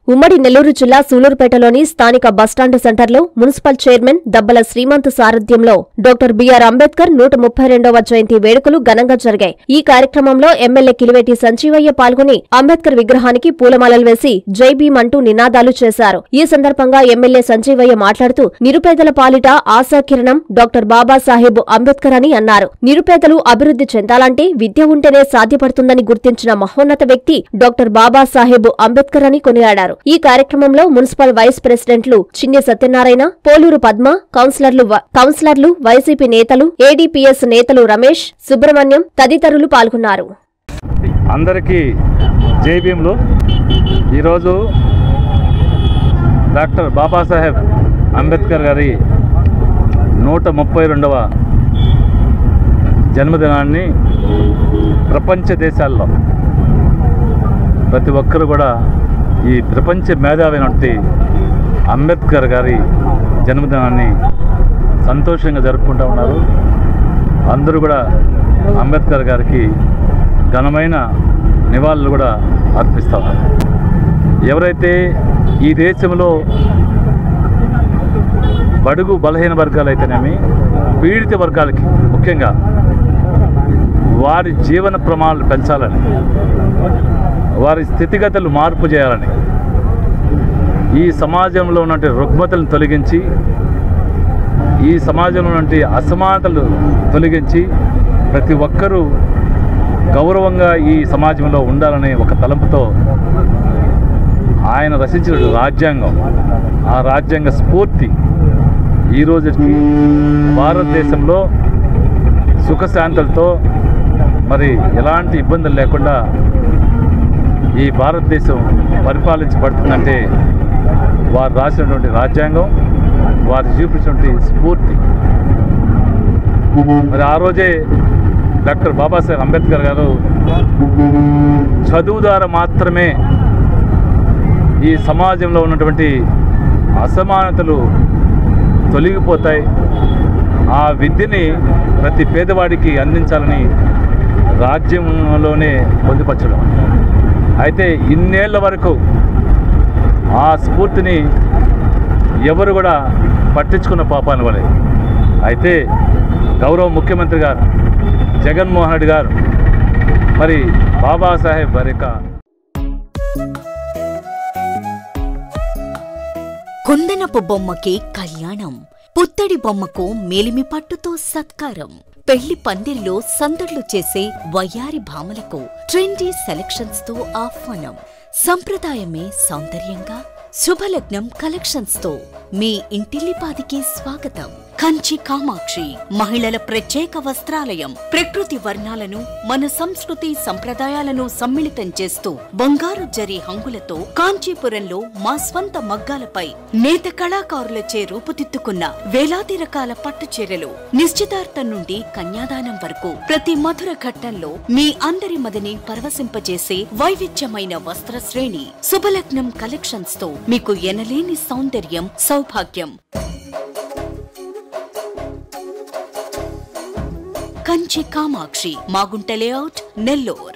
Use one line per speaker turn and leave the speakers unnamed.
ఉమ్మడి నెల్లూరు జిల్లా సూలూరుపేటలోని స్థానిక బస్టాండ్ సెంటర్లో మున్సిపల్ చైర్మన్ దబ్బల శ్రీమంత్ సారథ్యంలో డాక్టర్ బిఆర్ అంబేద్కర్ నూట ముప్పై రెండవ జయంతి వేడుకలు ఘనంగా జరిగాయి ఈ కార్యక్రమంలో ఎమ్మెల్యే కిలివేటి సంజీవయ్య పాల్గొని అంబేద్కర్ విగ్రహానికి పూలమాలలు వేసి జై భీమ్ అంటూ నినాదాలు చేశారు ఈ సందర్భంగా ఎమ్మెల్యే సంజీవయ్య మాట్లాడుతూ నిరుపేదల పాలిట ఆశాకిరణం డాక్టర్ బాబాసాహెబ్ అంబేద్కర్ అని అన్నారు నిరుపేదలు అభివృద్ధి చెందాలంటే విద్య ఉంటేనే సాధ్యపడుతుందని గుర్తించిన మహోన్నత వ్యక్తి డాక్టర్ బాబాసాహెబ్ అంబేద్కర్ అని కొనియాడారు ఈ కార్యక్రమంలో మున్సిపల్ వైస్ ప్రెసిడెంట్లు చిన్ని సత్యనారాయణ పోలూరు పద్మ కౌన్సిలర్లు వ- కౌన్సిలర్లు వైసీపీ నేతలు ఏడీపీఎస్ నేతలు రమేష్ సుబ్రహ్మణ్యం తదితరులు పాల్గొన్నారు
అందరికీ జై భీములు ఈరోజు డాక్టర్ బాబాసాహెబ్ అంబేద్కర్ గారి నూట ముప్పై రెండవ జన్మదినాన్ని ప్రపంచ దేశాల్లో ప్రతి ఒక్కరు కూడా ఈ ప్రపంచ మేధావైనటువంటి అంబేద్కర్ గారి జన్మదినాన్ని సంతోషంగా జరుపుకుంటూ ఉన్నారు అందరూ కూడా అంబేద్కర్ గారికి ఘనమైన నివాళులు కూడా అర్పిస్తూ ఉన్నారు ఎవరైతే ఈ దేశంలో బడుగు బలహీన వర్గాలు అయితేనేమి పీడిత వర్గాలకి ముఖ్యంగా వారి జీవన ప్రమాణాలు పెంచాలని వారి స్థితిగతులు మార్పు చేయాలని ఈ సమాజంలో ఉన్నటువంటి రుగ్మతలను తొలగించి ఈ సమాజంలో ఉన్నటువంటి అసమానతలు తొలగించి ప్రతి ఒక్కరూ గౌరవంగా ఈ సమాజంలో ఉండాలనే ఒక తలంపుతో ఆయన రచించిన రాజ్యాంగం ఆ రాజ్యాంగ స్ఫూర్తి ఈ రోజుకి భారతదేశంలో సుఖశాంతులతో మరి ఎలాంటి ఇబ్బందులు లేకుండా ఈ భారతదేశం పరిపాలించబడుతుందంటే వారు రాసినటువంటి రాజ్యాంగం వారు చూపించినటువంటి స్ఫూర్తి మరి ఆ రోజే డాక్టర్ బాబాసాహెబ్ అంబేద్కర్ గారు చదువు ద్వారా మాత్రమే ఈ సమాజంలో ఉన్నటువంటి అసమానతలు తొలగిపోతాయి ఆ విద్యని ప్రతి పేదవాడికి అందించాలని రాజ్యంలోనే పొందుపరచడం అయితే ఇన్నేళ్ల వరకు ఆ స్ఫూర్తిని ఎవరు కూడా పట్టించుకున్న పాపాన్ని వలె అయితే గౌరవ ముఖ్యమంత్రి గారు జగన్మోహన్ రెడ్డి గారు మరి బాబాసాహెబ్ వారి యొక్క
కుందనపు బొమ్మకి కళ్యాణం పుత్తడి బొమ్మకు మేలిమి పట్టుతో సత్కారం పెళ్లి పందిర్లో సందడ్లు చేసే వయ్యారి భామలకు ట్రెండీ సెలక్షన్స్ తో ఆహ్వానం సంప్రదాయమే సౌందర్యంగా శుభలగ్నం కలెక్షన్స్ తో మీ ఇంటిల్లిపాదికి స్వాగతం కంచి కామాక్షి మహిళల ప్రత్యేక వస్త్రాలయం ప్రకృతి వర్ణాలను మన సంస్కృతి సంప్రదాయాలను సమ్మిళితం చేస్తూ బంగారు జరి హంగులతో కాంచీపురంలో మా స్వంత మగ్గాలపై నేత కళాకారులచే రూపుదిద్దుకున్న వేలాది రకాల పట్టు చీరలు నిశ్చితార్థం నుండి కన్యాదానం వరకు ప్రతి మధుర ఘట్టంలో మీ అందరి మదిని పరవశింపజేసే వైవిధ్యమైన వస్త్ర శ్రేణి శుభలగ్నం కలెక్షన్స్ తో మీకు ఎనలేని సౌందర్యం సౌభాగ్యం కంచి కామాక్షి మాగుంట లేఅవుట్ నెల్లూర్